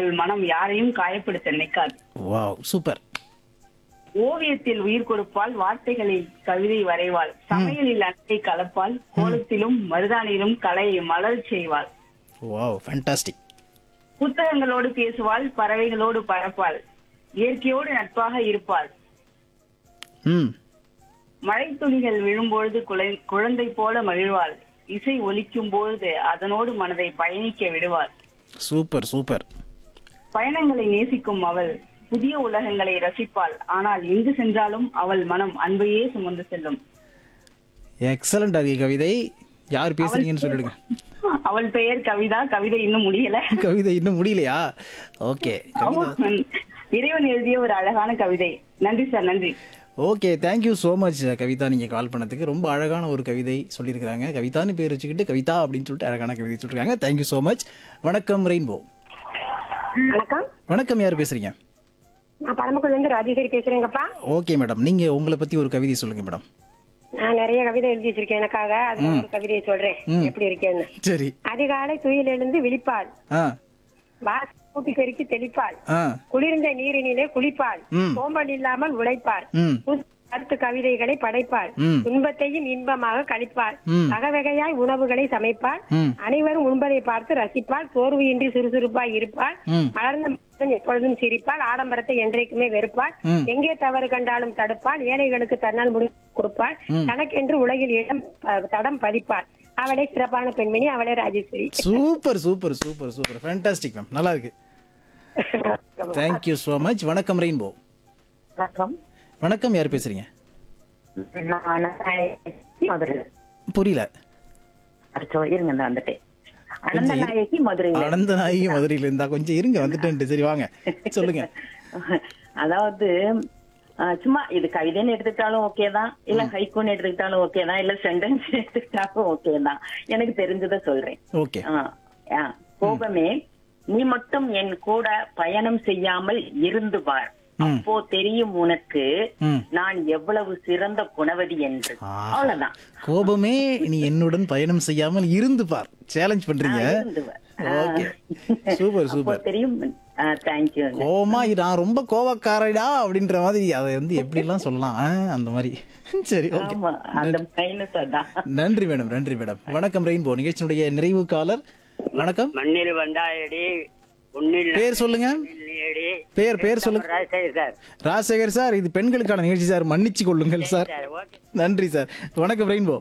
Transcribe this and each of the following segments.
அவள் மனம் யாரையும் காயப்படுத்த நினைக்காது வாவ் சூப்பர் ஓவியத்தில் உயிர் கொடுப்பாள் வார்த்தைகளில் கவிதை வரைவாள் சமையலில் அன்பை கலப்பாள் கோலத்திலும் மருதானிலும் கலையை மலர் செய்வாள் வாவ் ஃபேண்டாஸ்டிக் புத்தகங்களோடு பேசுவாள் பறவைகளோடு பறப்பாள் இயற்கையோடு நட்பாக இருப்பாள் ம் மழை துளிகள் விழும்பொழுது குழை- குழந்தை போல மகிழ்வாள் இசை ஒலிக்கும் பொழுது அதனோடு மனதை பயணிக்க விடுவாள் சூப்பர் சூப்பர் பயணங்களை நேசிக்கும் அவள் புதிய உலகங்களை ரசிப்பாள் ஆனால் எங்கு சென்றாலும் அவள் மனம் அன்பையே சுமந்து செல்லும் எக்ஸலண்ட் ஆகிய கவிதை யார் பேசுறீங்கன்னு சொல்லிடுங்க அவள் பெயர் கவிதா கவிதை இன்னும் முடியல கவிதை இன்னும் முடியலையா ஓகே கவிதா இறைவன் எழுதிய ஒரு அழகான கவிதை நன்றி சார் நன்றி okay thank you so much Kavitha நீங்கள் கால் பண்ணதுக்கு ரொம்ப அழகான ஒரு கவிதை சொல்லியிருக்கிறாங்க கவிதான்னு பேர் வச்சுக்கிட்டு கவிதா அப்படின்னு சொல்லிட்டு அழகான கவிதை சொல்லியிருக்காங்க தேங்க்யூ ஸோ மச் வணக்கம் ரெயின்போ வணக்கம் வணக்கம் யார் பேசுறீங்க நான் பரமக்குடில இருந்து ராஜேஸ்வரி பேசுறேங்கப்பா ஓகே மேடம் நீங்கள் உங்களை பற்றி ஒரு கவிதை சொல்லுங்க மேடம் நான் நிறைய கவிதை எழுதி வச்சிருக்கேன் எனக்காக அதுல ஒரு கவிதையை சொல்றேன் எப்படி இருக்கேன்னு சரி அதிகாலை துயில் எழுந்து விழிப்பாள் ஆ வாச கூட்டி பெருக்கி தெளிப்பாள் ஆ குளிர்ந்த நீரினிலே குளிப்பாள் ம். சோம்பல் இல்லாமல் உழைப்பாள் ம் புது கருத்து கவிதைகளை படைப்பாள் ம். துன்பத்தையும் இன்பமாக கழிப்பாள் ம். வகவகையாய் உணவுகளை சமைப்பாள் ம். அனைவரும் உண்பதை பார்த்து ரசிப்பாள் சோர்வு சுறுசுறுப்பாய் இருப்பாள் ம். மலர்ந்த முகத்துடன் எப்பொழுதும் சிரிப்பாள் ஆடம்பரத்தை என்றைக்குமே வெறுப்பாள் ம். எங்கே தவறு கண்டாலும் தடுப்பாள் ஏழைகளுக்கு தன்னால் முடி கொடுப்பாள் தனக்கென்று உலகில் இடம் அஹ், தடம் பதிப்பாள் அவளே சிறப்பான பெண்மணி அவளே Rajeshwari super super super super fantastic ma'am நல்லா இருக்கு தேங்க்யூ ஸோ மச் வணக்கம் ரெயின்போ வணக்கம் வணக்கம் யார் பேசுறீங்க நான் மதுரை புரியல அச்சோ இருங்க இந்த வந்துட்டேன் அனந்த நாயகி மதுரை அனந்த நாயகி மதுரையில இருந்தா கொஞ்சம் இருங்க வந்துட்டேன்ட்டு சரி வாங்க சொல்லுங்க அதாவது அஹ், சும்மா இது கவிதைன்னு எடுத்துக்கிட்டாலும் ஓகே தான் இல்ல ஹைக்கூன்னு எடுத்துக்கிட்டாலும் ஓகே தான் இல்ல சென்டென்ஸ் எடுத்துக்கிட்டாலும் ஓகே தான் எனக்கு தெரிஞ்சதை சொல்றேன் ஓகே ஆ, ஆ, கோபமே நீ மட்டும் என் கூட பயணம் செய்யாமல் இருந்து பார் அப்போ தெரியும் உனக்கு ம். நான் எவ்வளவு சிறந்த குணவதி என்று ஆ. அவ்வளவுதான் கோபமே நீ என்னுடன் பயணம் செய்யாமல் இருந்து பார் சேலஞ்ச் பண்றீங்க இருந்து பார். ஓகே சூப்பர் அப்போ சூப்பர் தெரியும் தேங்க்யூ கோவமா இரு, நான் ரொம்ப கோவக்காரடா அப்படின்ற மாதிரி அதை வந்து எப்படி எல்லாம் சொல்லலாம் ஆ, அந்த மாதிரி சரி ஓகே ஆமா அந்த மைனஸ் அதான் நன்றி மேடம் நன்றி மேடம் வணக்கம் ரெயின்போ நிகழ்ச்சியினுடைய நிறைவு காலர் வணக்கம் மண்ணில் வந்தாயடி உன்னில் பேர் சொல்லுங்க இல்லையடி பேர் பேர் சொல்லுங்க ராஜசேகர் சார் ராஜசேகர் சார் இது பெண்களுக்கான நிகழ்ச்சி சார் மன்னிச்சு கொள்ளுங்கள் சார் சார் ஓகே நன்றி சார் வணக்கம் ரெயின்போ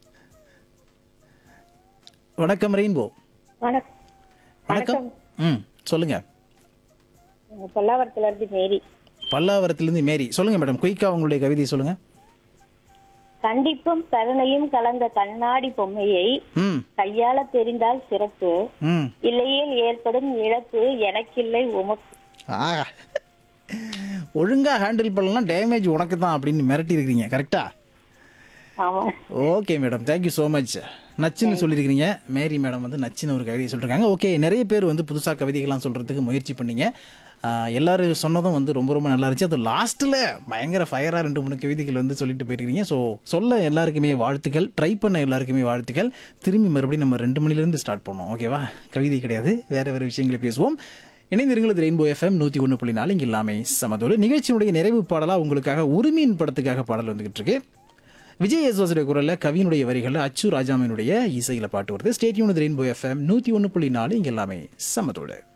வணக்கம் ரெயின்போ வணக்கம் வணக்கம் ம் சொல்லுங்க பொல்லாவரத்துல இருந்து மேரி பல்லாவரத்திலிருந்து மேரி சொல்லுங்க மேடம் குயிக்கா உங்களுடைய கவிதை சொல்லுங்க கண்டிப்பும் கருணையும் கலந்த கண்ணாடி பொம்மையை ம் கையாள தெரிந்தால் சிறப்பு ம் இல்லையேல் ஏற்படும் இழப்பு எனக்கில்லை உமக்கு ஆ ஒழுங்கா ஹேண்டில் பண்ணலாம் டேமேஜ் உனக்கு தான் அப்படின்னு மிரட்டி இருக்கிறீங்க கரெக்டா ஆமா okay madam thank you so much நச்சுன்னு சொல்லியிருக்கிறீங்க மேரி மேடம் வந்து நச்சுன்னு ஒரு கவிதை சொல்லியிருக்காங்க ஓகே நிறைய பேர் வந்து புதுசாக கவிதைகள்லாம் சொல்கிறதுக்கு முயற்சி பண்ணீங்க ஆஹ் எல்லாரும் சொன்னதும் வந்து ரொம்ப ரொம்ப நல்லா இருந்துச்சு அது லாஸ்ட்டில் பயங்கர ஃபயராக ரெண்டு மூணு கவிதைகள் வந்து சொல்லிட்டு போயிருக்கீங்க ஸோ சொல்ல எல்லாருக்குமே வாழ்த்துக்கள் ட்ரை பண்ண எல்லாருக்குமே வாழ்த்துக்கள் திரும்பி மறுபடியும் நம்ம ரெண்டு மணிலேருந்து ஸ்டார்ட் பண்ணோம் ஓகேவா கவிதை கிடையாது வேறு வேறு விஷயங்களை பேசுவோம் இணைந்திருங்கள் ரெயின்போ எஃப்எம் நூற்றி ஒன்று புள்ளி நாலு இங்கே எல்லாமே சமதோடு நிகழ்ச்சியினுடைய நிறைவு பாடலாக உங்களுக்காக உரிமையின் படத்துக்காக பாடல் வந்துகிட்டு இருக்கு விஜய் யேசுவாசுடைய குரல்ல கவியினுடைய வரிகளில் அச்சு ராஜாமனுடைய இசையில பாட்டு வருது ஸ்டேட்யூன் ரெயின்போ எஃப்எம் நூற்றி ஒன்று புள்ளி நாலு இங்கே எல்லாமே சமத்தோடு